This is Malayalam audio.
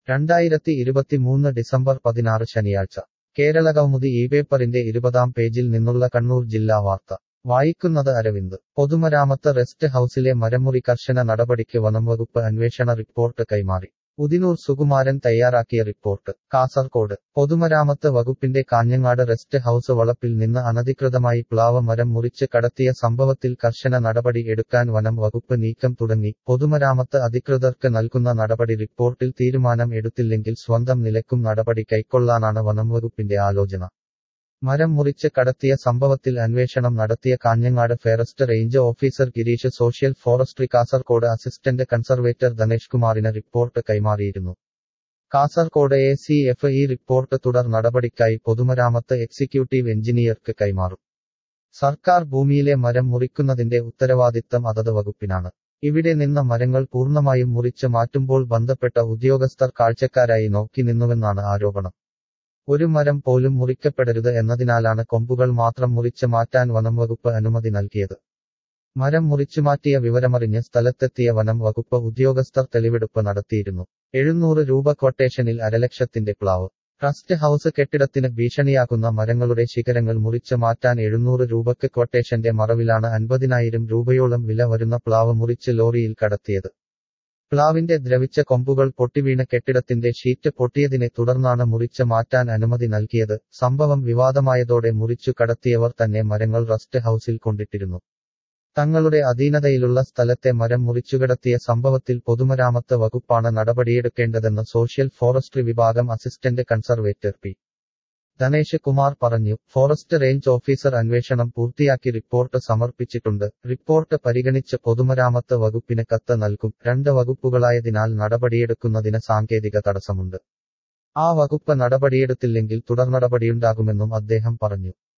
രണ്ടായിരത്തി ഇരുപത്തിമൂന്ന് ഡിസംബർ പതിനാറ് ശനിയാഴ്ച കേരളകൗമുദി ഈ പേപ്പറിന്റെ ഇരുപതാം പേജിൽ നിന്നുള്ള കണ്ണൂർ ജില്ലാ വാർത്ത വായിക്കുന്നത് അരവിന്ദ് പൊതുമരാമത്ത് റെസ്റ്റ് ഹൌസിലെ മരമുറി കർശന നടപടിക്ക് വനംവകുപ്പ് അന്വേഷണ റിപ്പോർട്ട് കൈമാറി ഉദിനൂർ സുകുമാരൻ തയ്യാറാക്കിയ റിപ്പോർട്ട് കാസർകോട് പൊതുമരാമത്ത് വകുപ്പിന്റെ കാഞ്ഞങ്ങാട് റെസ്റ്റ് ഹൌസ് വളപ്പിൽ നിന്ന് അനധികൃതമായി പ്ലാവ് മരം മുറിച്ച് കടത്തിയ സംഭവത്തിൽ കർശന നടപടി എടുക്കാൻ വനം വകുപ്പ് നീക്കം തുടങ്ങി പൊതുമരാമത്ത് അധികൃതർക്ക് നൽകുന്ന നടപടി റിപ്പോർട്ടിൽ തീരുമാനം എടുത്തില്ലെങ്കിൽ സ്വന്തം നിലക്കും നടപടി കൈക്കൊള്ളാനാണ് വനംവകുപ്പിന്റെ ആലോചന മരം മുറിച്ച് കടത്തിയ സംഭവത്തിൽ അന്വേഷണം നടത്തിയ Kanhangad forest range officer Girish social forestry Kasaragod assistant conservator Dhanesh കുമാറിന് റിപ്പോർട്ട് കൈമാറിയിരുന്നു കാസർകോട് എ സി എഫ് ഈ റിപ്പോർട്ട് തുടർ നടപടിക്കായി പൊതുമരാമത്ത് എക്സിക്യൂട്ടീവ് എഞ്ചിനീയർക്ക് കൈമാറും സർക്കാർ ഭൂമിയിലെ മരം മുറിക്കുന്നതിന്റെ ഉത്തരവാദിത്തം അതത് വകുപ്പിനാണ് ഇവിടെ നിന്ന് മരങ്ങൾ പൂർണ്ണമായും മുറിച്ച് മാറ്റുമ്പോൾ ബന്ധപ്പെട്ട ഉദ്യോഗസ്ഥർ കാഴ്ചക്കാരായി നോക്കി നിന്നുവെന്നാണ് ആരോപണം ഒരു മരം പോലും മുറിക്കപ്പെടരുത് എന്നതിനാലാണ് കൊമ്പുകൾ മാത്രം മുറിച്ച് മാറ്റാൻ വനംവകുപ്പ് അനുമതി നൽകിയത് മരം മുറിച്ചുമാറ്റിയ വിവരമറിഞ്ഞ് സ്ഥലത്തെത്തിയ വനം വകുപ്പ് ഉദ്യോഗസ്ഥർ തെളിവെടുപ്പ് നടത്തിയിരുന്നു എഴുന്നൂറ് രൂപ ക്വട്ടേഷനിൽ അരലക്ഷത്തിന്റെ പ്ലാവ് ട്രസ്റ്റ് ഹൌസ് കെട്ടിടത്തിന് ഭീഷണിയാകുന്ന മരങ്ങളുടെ ശിഖരങ്ങൾ മുറിച്ച് മാറ്റാൻ എഴുന്നൂറ് രൂപയ്ക്ക് ക്വട്ടേഷന്റെ മറവിലാണ് അൻപതിനായിരം രൂപയോളം വില വരുന്ന പ്ലാവ് മുറിച്ച് ലോറിയിൽ കടത്തിയത് പ്ലാവിന്റെ ദ്രവിച്ച കൊമ്പുകൾ പൊട്ടിവീണ കെട്ടിടത്തിന്റെ ഷീറ്റ് പൊട്ടിയതിനെ തുടർന്നാണ് മുറിച്ച് മാറ്റാൻ അനുമതി നൽകിയത് സംഭവം വിവാദമായതോടെ മുറിച്ചു കടത്തിയവർ തന്നെ മരങ്ങൾ റസ്റ്റ് ഹൌസിൽ കൊണ്ടിട്ടിരുന്നു തങ്ങളുടെ അധീനതയിലുള്ള സ്ഥലത്തെ മരം മുറിച്ചുകടത്തിയ സംഭവത്തിൽ പൊതുമരാമത്ത് വകുപ്പാണ് നടപടിയെടുക്കേണ്ടതെന്ന് സോഷ്യൽ ഫോറസ്ട്രി വിഭാഗം assistant conservator P Dhanesh Kumar പറഞ്ഞു ഫോറസ്റ്റ് റേഞ്ച് ഓഫീസർ അന്വേഷണം പൂർത്തിയാക്കി റിപ്പോർട്ട് സമർപ്പിച്ചിട്ടുണ്ട് റിപ്പോർട്ട് പരിഗണിച്ച് പൊതുമരാമത്ത് വകുപ്പിന് കത്ത് നൽകും രണ്ട് വകുപ്പുകളായതിനാൽ നടപടിയെടുക്കുന്നതിന് സാങ്കേതിക തടസ്സമുണ്ട് ആ വകുപ്പ് നടപടിയെടുത്തില്ലെങ്കിൽ തുടർ നടപടിയുണ്ടാകുമെന്നും അദ്ദേഹം പറഞ്ഞു